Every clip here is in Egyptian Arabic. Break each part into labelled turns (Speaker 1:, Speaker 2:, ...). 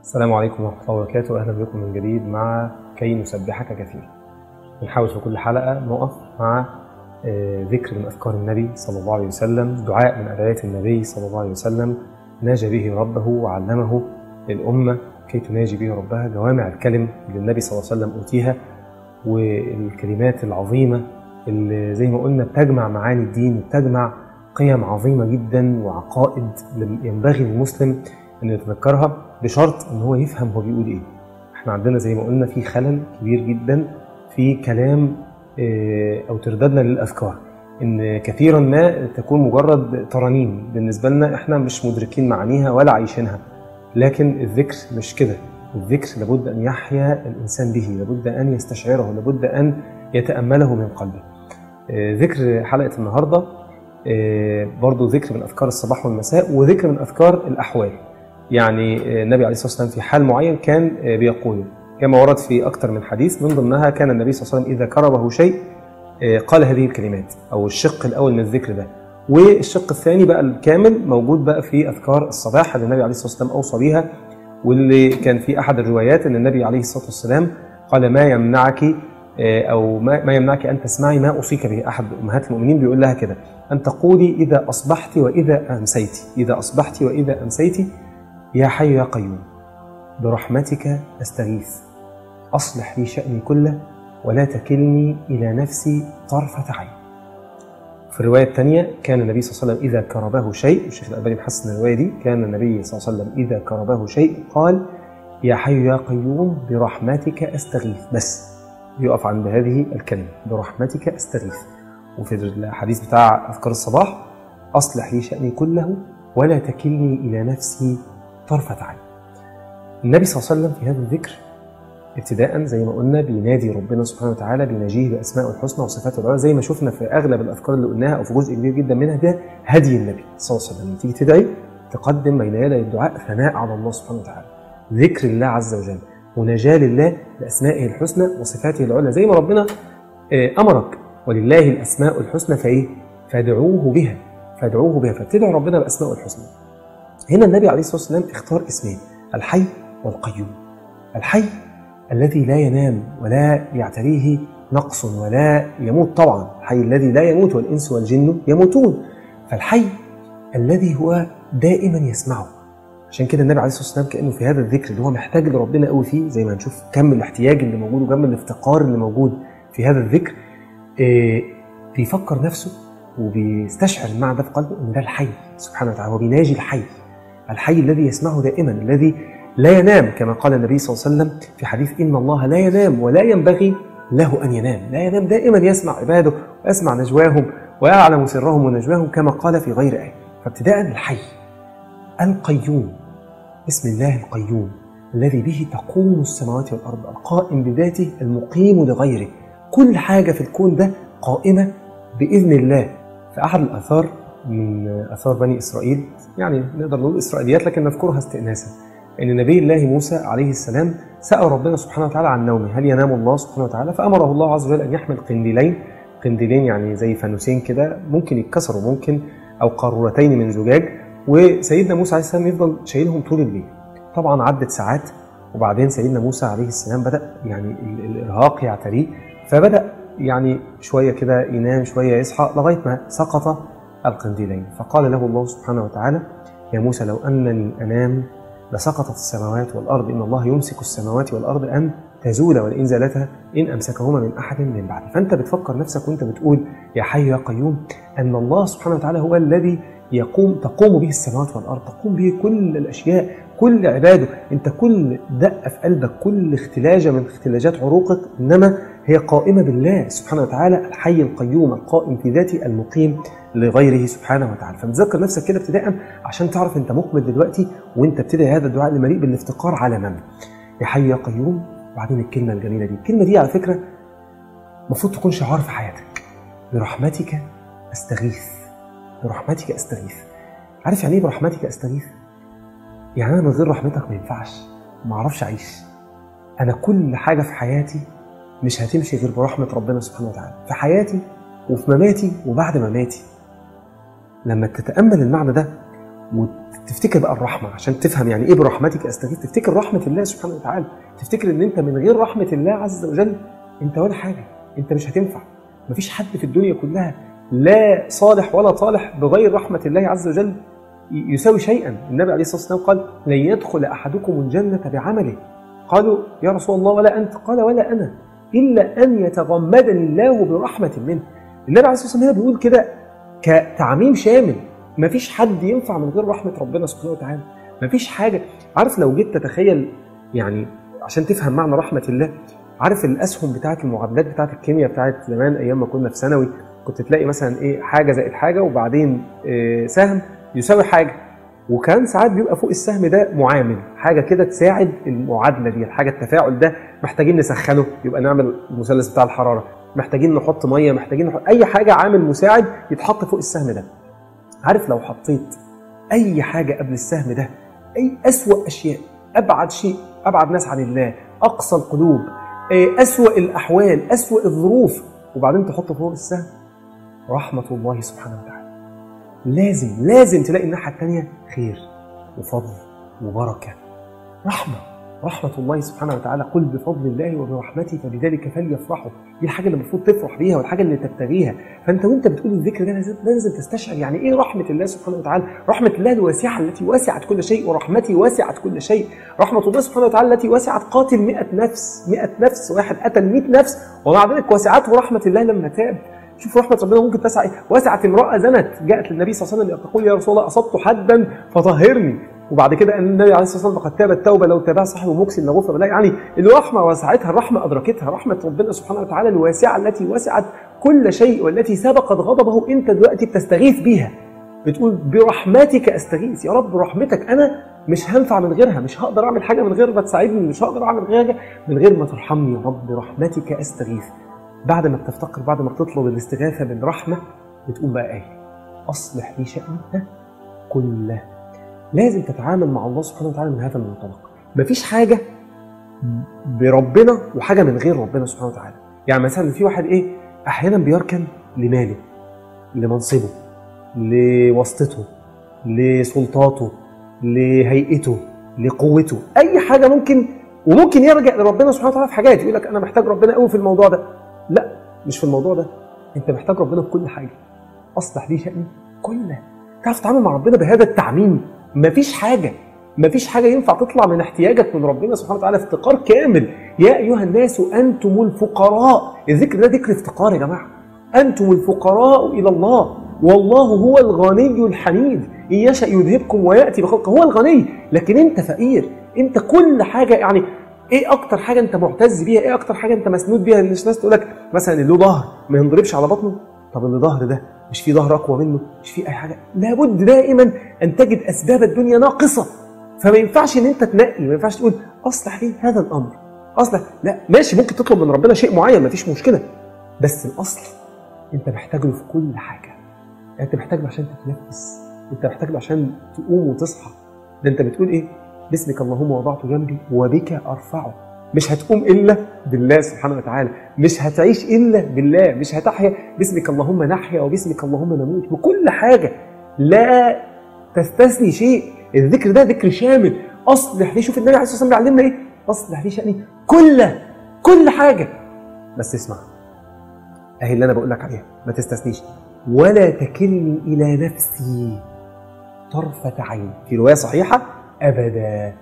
Speaker 1: السلام عليكم ورحمة الله وبركاته أهلا بكم من جديد مع كي نسبحك كثيرا بنحاول في كل حلقة نقف مع آه، ذكر من أذكار النبي صلى الله عليه وسلم دعاء من أدعية النبي صلى الله عليه وسلم ناجى به ربه وعلمه للأمة كي تناجي به ربها جوامع الكلم اللي النبي صلى الله عليه وسلم أوتيها والكلمات العظيمة اللي زي ما قلنا بتجمع معاني الدين وبتجمع قيم عظيمة جدا وعقائد ينبغي للمسلم أن يتذكرها بشرط أن هو يفهم هو بيقول إيه احنا عندنا زي ما قلنا في خلل كبير جدا في كلام آه، أو ترددنا للأذكار إن كثيرا ما تكون مجرد ترانيم بالنسبة لنا احنا مش مدركين معانيها ولا عايشينها لكن الذكر مش كده الذكر لابد أن يحيا الإنسان به لابد أن يستشعره لابد أن يتأمله من قلبه آه، ذكر حلقة النهاردة آه، برضو ذكر من أذكار الصباح والمساء وذكر من أذكار الأحوال يعني آه، النبي عليه الصلاة والسلام في حال معين كان آه، بيقول كما ورد في أكثر من حديث من ضمنها كان النبي صلى الله عليه وسلم إذا كربه شيء آه، قال هذه الكلمات أو الشق الأول من الذكر ده والشق الثاني بقى الكامل موجود بقى في أذكار الصباح اللي النبي عليه الصلاة والسلام أوصى بيها واللي كان في أحد الروايات أن النبي عليه الصلاة والسلام قال ما يمنعك آه، أو ما ما يمنعك أن تسمعي ما أوصيك به أحد أمهات المؤمنين بيقول لها كده أن تقولي إذا أصبحت وإذا أمسيت إذا أصبحت وإذا أمسيت يا حي يا قيوم برحمتك أستغيث أصلح لي شأني كله ولا تكلني إلى نفسي طرفة عين في الرواية الثانية كان النبي صلى الله عليه وسلم إذا كربه شيء الشيخ الألباني محسن الرواية دي كان النبي صلى الله عليه وسلم إذا كربه شيء قال يا حي يا قيوم برحمتك أستغيث بس يقف عند هذه الكلمة برحمتك أستغيث وفي الحديث بتاع أذكار الصباح أصلح لي شأني كله ولا تكلني إلى نفسي طرفة عين النبي صلى الله عليه وسلم في هذا الذكر ابتداء زي ما قلنا بينادي ربنا سبحانه وتعالى بيناجيه باسمائه الحسنى وصفاته العلى زي ما شفنا في اغلب الاذكار اللي قلناها او في جزء كبير جدا منها ده هدي النبي صلى الله عليه وسلم لما تيجي تدعي تقدم بين يدي الدعاء ثناء على الله سبحانه وتعالى ذكر الله عز وجل مناجاه لله باسمائه الحسنى وصفاته العلى زي ما ربنا آه، امرك ولله الاسماء الحسنى فايه؟ فادعوه بها فادعوه بها فبتدعو ربنا باسمائه الحسنى هنا النبي عليه الصلاه والسلام اختار اسمين الحي والقيوم الحي الذي لا ينام ولا يعتريه نقص ولا يموت طبعا الحي الذي لا يموت والإنس والجن يموتون فالحي الذي هو دائما يسمعه عشان كده النبي عليه الصلاه والسلام كانه في هذا الذكر اللي هو محتاج لربنا قوي فيه زي ما هنشوف كم الاحتياج اللي موجود وكم الافتقار اللي موجود في هذا الذكر آه، بيفكر نفسه وبيستشعر المعنى ده في قلبه ان ده الحي سبحانه وتعالى هو بيناجي الحي الحي الذي يسمعه دائما الذي لا ينام كما قال النبي صلى الله عليه وسلم في حديث ان الله لا ينام ولا ينبغي له ان ينام لا ينام دائما يسمع عباده ويسمع نجواهم ويعلم سرهم ونجواهم كما قال في غير ايه فابتداء الحي القيوم اسم الله القيوم الذي به تقوم السماوات والارض القائم بذاته المقيم لغيره كل حاجه في الكون ده قائمه باذن الله في احد الاثار من اثار بني اسرائيل يعني نقدر نقول اسرائيليات لكن نذكرها استئناسا ان نبي الله موسى عليه السلام سال ربنا سبحانه وتعالى عن نومه هل ينام الله سبحانه وتعالى فامره الله عز وجل ان يحمل قنديلين قنديلين يعني زي فانوسين كده ممكن يتكسروا ممكن او قارورتين من زجاج وسيدنا موسى عليه السلام يفضل شايلهم طول الليل طبعا عدت ساعات وبعدين سيدنا موسى عليه السلام بدا يعني ال- الارهاق يعتريه فبدا يعني شويه كده ينام شويه يصحى لغايه ما سقط القنديلين فقال له الله سبحانه وتعالى يا موسى لو انني انام لسقطت السماوات والارض ان الله يمسك السماوات والارض ان تزول ولئن زالتا ان امسكهما من احد من بعده فانت بتفكر نفسك وانت بتقول يا حي يا قيوم ان الله سبحانه وتعالى هو الذي يقوم تقوم به السماوات والارض تقوم به كل الاشياء كل عباده انت كل دقه في قلبك كل اختلاجه من اختلاجات عروقك انما هي قائمه بالله سبحانه وتعالى الحي القيوم القائم في ذاته المقيم لغيره سبحانه وتعالى فتذكر نفسك كده ابتداء عشان تعرف انت مقبل دلوقتي وانت بتدعي هذا الدعاء المليء بالافتقار على من يا حي يا قيوم وبعدين الكلمه الجميله دي الكلمه دي على فكره المفروض تكون شعار في حياتك برحمتك استغيث برحمتك استغيث عارف يعني ايه برحمتك استغيث يعني انا من غير رحمتك ما ينفعش ما اعرفش اعيش انا كل حاجه في حياتي مش هتمشي غير برحمه ربنا سبحانه وتعالى في حياتي وفي مماتي وبعد مماتي لما تتامل المعنى ده وتفتكر بقى الرحمه عشان تفهم يعني ايه برحمتك استغيث تفتكر رحمه الله سبحانه وتعالى تفتكر ان انت من غير رحمه الله عز وجل انت ولا حاجه انت مش هتنفع مفيش حد في الدنيا كلها لا صالح ولا طالح بغير رحمه الله عز وجل يساوي شيئا النبي عليه الصلاه والسلام قال لن يدخل احدكم الجنه بعمله قالوا يا رسول الله ولا انت قال ولا انا الا ان يتغمدني الله برحمه منه النبي عليه الصلاه والسلام بيقول كده كتعميم شامل مفيش حد ينفع من غير رحمه ربنا سبحانه وتعالى مفيش حاجه عارف لو جيت تتخيل يعني عشان تفهم معنى رحمه الله عارف الاسهم بتاعت المعادلات بتاعت الكيمياء بتاعت زمان ايام ما كنا في ثانوي كنت تلاقي مثلا ايه حاجه زائد حاجه وبعدين إيه سهم يساوي حاجه وكان ساعات بيبقى فوق السهم ده معامل حاجه كده تساعد المعادله دي الحاجه التفاعل ده محتاجين نسخنه يبقى نعمل المثلث بتاع الحراره محتاجين نحط ميه محتاجين نحط اي حاجه عامل مساعد يتحط فوق السهم ده عارف لو حطيت اي حاجه قبل السهم ده اي اسوا اشياء ابعد شيء ابعد ناس عن الله اقصى القلوب اسوا الاحوال اسوا الظروف وبعدين تحط فوق السهم رحمه الله سبحانه وتعالى لازم لازم تلاقي الناحيه الثانيه خير وفضل وبركه رحمه رحمة الله سبحانه وتعالى قل بفضل الله وبرحمته فبذلك فليفرحوا دي الحاجة اللي المفروض تفرح بيها والحاجة اللي تبتغيها فأنت وأنت بتقول الذكر ده لازم, لازم تستشعر يعني إيه رحمة الله سبحانه وتعالى رحمة الله الواسعة التي وسعت كل شيء ورحمتي وسعت كل شيء رحمة الله سبحانه وتعالى التي وسعت قاتل مئة نفس مئة نفس واحد قتل مئة نفس ومع ذلك وسعته رحمة الله لما تاب شوف رحمة ربنا ممكن تسع ايه؟ وسعت امرأة زنت جاءت للنبي صلى الله عليه وسلم تقول يا رسول الله أصبت حدا فطهرني وبعد كده ان النبي عليه الصلاه والسلام فقد تاب التوبه لو تابها صاحب مكسل لغفر له يعني الرحمه وسعتها الرحمه ادركتها رحمه ربنا سبحانه وتعالى الواسعه التي وسعت كل شيء والتي سبقت غضبه انت دلوقتي بتستغيث بيها بتقول برحمتك استغيث يا رب رحمتك انا مش هنفع من غيرها مش هقدر اعمل حاجه من غير ما تساعدني مش هقدر اعمل حاجه من غير ما ترحمني يا رب برحمتك استغيث بعد ما بتفتقر بعد ما بتطلب الاستغاثه بالرحمه بتقوم بقى ايه اصلح لي شأني كله لازم تتعامل مع الله سبحانه وتعالى من هذا المنطلق مفيش حاجه بربنا وحاجه من غير ربنا سبحانه وتعالى يعني مثلا في واحد ايه احيانا بيركن لماله لمنصبه لواسطته لسلطاته لهيئته لقوته اي حاجه ممكن وممكن يرجع لربنا سبحانه وتعالى في حاجات يقول لك انا محتاج ربنا قوي في الموضوع ده لا مش في الموضوع ده انت محتاج ربنا في كل حاجه اصلح لي شأني كله تعرف تتعامل مع ربنا بهذا التعميم مفيش حاجه مفيش حاجه ينفع تطلع من احتياجك من ربنا سبحانه وتعالى افتقار كامل يا ايها الناس انتم الفقراء الذكر ده ذكر افتقار يا جماعه انتم الفقراء الى الله والله هو الغني الحميد ان يشاء يذهبكم وياتي بخلق هو الغني لكن انت فقير انت كل حاجه يعني ايه اكتر حاجه انت معتز بيها ايه اكتر حاجه انت مسنود بيها الناس ناس تقول لك مثلا اللي له ظهر ما ينضربش على بطنه طب اللي ظهر ده مش في ظهر اقوى منه مش في اي حاجه لابد دائما ان تجد اسباب الدنيا ناقصه فما ينفعش ان انت تنقي ما ينفعش تقول اصلح لي هذا الامر اصلح لا ماشي ممكن تطلب من ربنا شيء معين ما فيش مشكله بس الاصل انت محتاج له في كل حاجه انت محتاج له عشان تتنفس انت محتاج له عشان تقوم وتصحى ده انت بتقول ايه باسمك اللهم وضعت جنبي وبك ارفعه مش هتقوم الا بالله سبحانه وتعالى مش هتعيش الا بالله مش هتحيا باسمك اللهم نحيا وباسمك اللهم نموت بكل حاجه لا تستثني شيء الذكر ده ذكر شامل اصلح لي شوف النبي عليه الصلاه والسلام بيعلمنا ايه اصلح لي شاني كله كل حاجه بس اسمع اهي اللي انا بقول لك عليها ما تستثنيش ولا تكلني الى نفسي طرفه عين في روايه صحيحه ابدا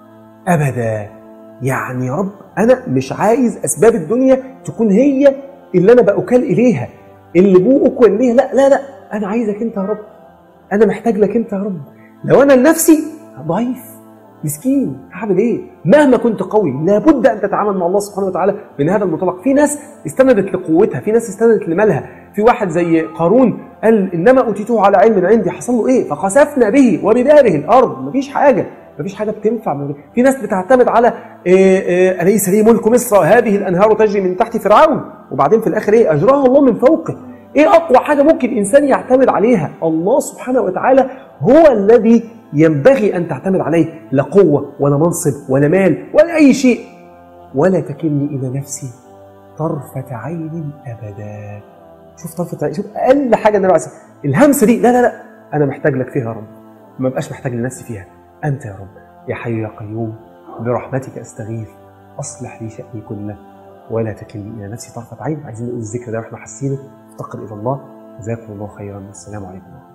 Speaker 1: ابدا يعني يا رب انا مش عايز اسباب الدنيا تكون هي اللي انا باكل اليها اللي بو اكل اليها لا لا لا انا عايزك انت يا رب انا محتاج لك انت يا رب لو انا لنفسي ضعيف مسكين هعمل ايه مهما كنت قوي لابد ان تتعامل مع الله سبحانه وتعالى من هذا المنطلق في ناس استندت لقوتها في ناس استندت لمالها في واحد زي قارون قال انما اوتيته على علم عندي حصل له ايه فخسفنا به وبداره الارض مفيش حاجه مفيش حاجه بتنفع من في ناس بتعتمد على إيه إيه اليس لي ملك مصر هذه الانهار تجري من تحت فرعون وبعدين في الاخر ايه اجراها الله من فوقه ايه اقوى حاجه ممكن انسان يعتمد عليها الله سبحانه وتعالى هو الذي ينبغي ان تعتمد عليه لا قوه ولا منصب ولا مال ولا اي شيء ولا تكلني الى نفسي طرفه عين ابدا شوف طرفه عين شوف اقل حاجه النبي عليه الهمسه دي لا لا لا انا محتاج لك فيها يا رب ما بقاش محتاج لنفسي فيها انت يا رب يا حي يا قيوم برحمتك استغيث اصلح لي شاني كله ولا تكلني الى نفسي طرفه عين عايزين نقول الذكر ده واحنا حاسينه افتقر الى الله جزاكم الله خيرا والسلام عليكم